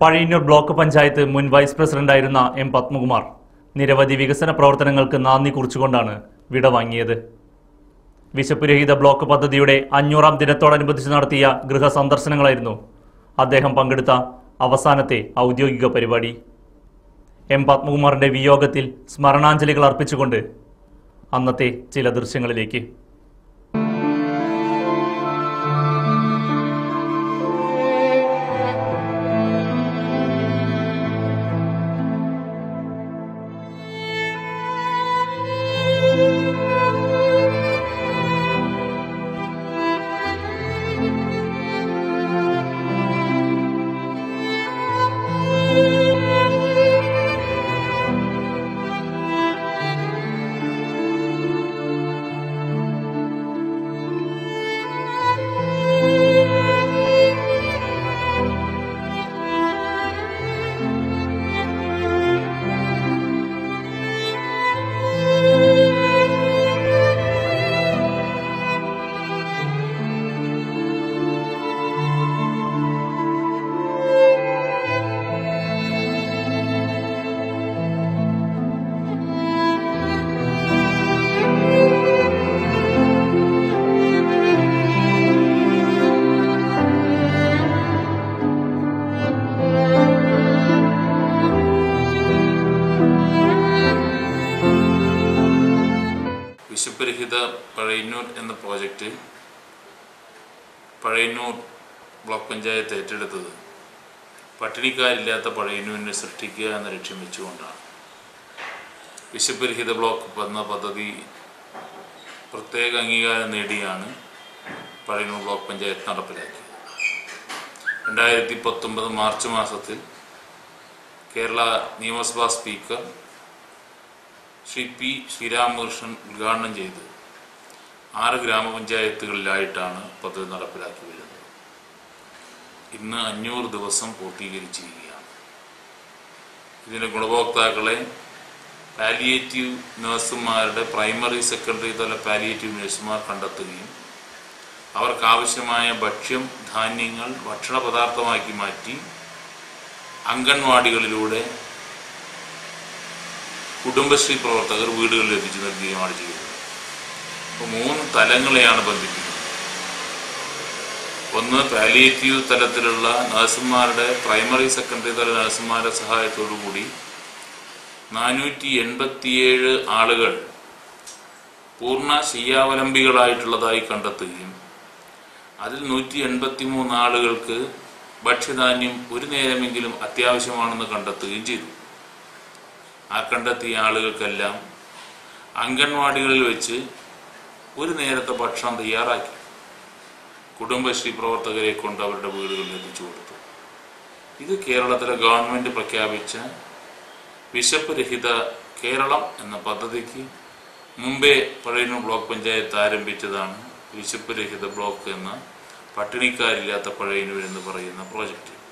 Pazhayannur block panchayat മുൻ vice പ്രസിഡന്റായിരുന്ന M Padmakumar നിരവധി വികസന പ്രവർത്തനങ്ങൾക്ക് നാന്ദി കുറിച്ചുകൊണ്ടാണ് വിട വാങ്ങിയത് വിശപ്പുരഹിത ബ്ലോക്ക് പദ്ധതിയുടെ അഞ്ഞൂറാം ദിനത്തോടനുബന്ധിച്ച് നടത്തിയ ഗൃഹ സന്ദർശനങ്ങളായിരുന്നു അദ്ദേഹം പങ്കെടുത്ത അവസാനത്തെ ഔദ്യോഗിക പരിപാടി എം പത്മകുമാറിന്റെ വിയോഗത്തിൽ സ്മരണാഞ്ജലികൾ അർപ്പിച്ചുകൊണ്ട് അന്നത്തെ ചില ദൃശ്യങ്ങളിലേക്ക് വിശപ്പരഹിത പഴയന്നൂർ എന്ന പ്രോജക്റ്റ് പഴയന്നൂർ ബ്ലോക്ക് പഞ്ചായത്ത് ഏറ്റെടുത്തത് പട്ടിണിക്കാരില്ലാത്ത പഴയന്നൂരിനെ സൃഷ്ടിക്കുക എന്ന ലക്ഷ്യം വെച്ചുകൊണ്ടാണ് വിശപ്പരഹിത ബ്ലോക്ക് എന്ന പദ്ധതി പ്രത്യേക അംഗീകാരം നേടിയാണ് പഴയന്നൂർ ബ്ലോക്ക് പഞ്ചായത്ത് നടപ്പിലാക്കിയത് രണ്ടായിരത്തി പത്തൊമ്പത് മാർച്ച് മാസത്തിൽ കേരള നിയമസഭാ സ്പീക്കർ ശ്രീ പി ശ്രീരാമകൃഷ്ണൻ ഉദ്ഘാടനം ചെയ്ത് ആറ് ഗ്രാമപഞ്ചായത്തുകളിലായിട്ടാണ് പദ്ധതി നടപ്പിലാക്കി വരുന്നത് ഇന്ന് അഞ്ഞൂറ് ദിവസം പൂർത്തീകരിച്ചിരിക്കുകയാണ് ഇതിൻ്റെ ഗുണഭോക്താക്കളെ പാലിയേറ്റീവ് നഴ്സുമാരുടെ പ്രൈമറി സെക്കൻഡറി തല പാലിയേറ്റീവ് നഴ്സുമാർ കണ്ടെത്തുകയും അവർക്ക് ആവശ്യമായ ഭക്ഷ്യം ധാന്യങ്ങൾ ഭക്ഷണ പദാർത്ഥമാക്കി മാറ്റി അംഗൻവാടികളിലൂടെ കുടുംബശ്രീ പ്രവർത്തകർ വീടുകളിൽ എത്തിച്ചു നൽകുകയുമാണ് ചെയ്യുന്നത് അപ്പോൾ മൂന്ന് തലങ്ങളെയാണ് ബന്ധിപ്പിക്കുന്നത് ഒന്ന് പാലിയേറ്റീവ് തലത്തിലുള്ള നഴ്സുമാരുടെ പ്രൈമറി സെക്കൻഡറി തല നഴ്സുമാരുടെ സഹായത്തോടു കൂടി നാനൂറ്റി എൺപത്തിയേഴ് ആളുകൾ പൂർണ്ണ ശയ്യാവലംബികളായിട്ടുള്ളതായി കണ്ടെത്തുകയും അതിൽ നൂറ്റി എൺപത്തി മൂന്ന് ആളുകൾക്ക് ഭക്ഷ്യധാന്യം ഒരു നേരമെങ്കിലും അത്യാവശ്യമാണെന്ന് കണ്ടെത്തുകയും ചെയ്തു ആ കണ്ടെത്തിയ ആളുകൾക്കെല്ലാം അംഗൻവാടികളിൽ വെച്ച് ഒരു നേരത്തെ ഭക്ഷണം തയ്യാറാക്കി കുടുംബശ്രീ പ്രവർത്തകരെ കൊണ്ട് അവരുടെ വീടുകളിൽ എത്തിച്ചു കൊടുത്തു ഇത് കേരളത്തിലെ ഗവൺമെന്റ് പ്രഖ്യാപിച്ച വിശപ്പ് രഹിത കേരളം എന്ന പദ്ധതിക്ക് മുമ്പേ പഴയന്നൂർ ബ്ലോക്ക് പഞ്ചായത്ത് ആരംഭിച്ചതാണ് വിശപ്പ് രഹിത ബ്ലോക്ക് എന്ന പട്ടിണിക്കാരില്ലാത്ത പഴയന്നൂർ എന്ന് പറയുന്ന പ്രോജക്റ്റ്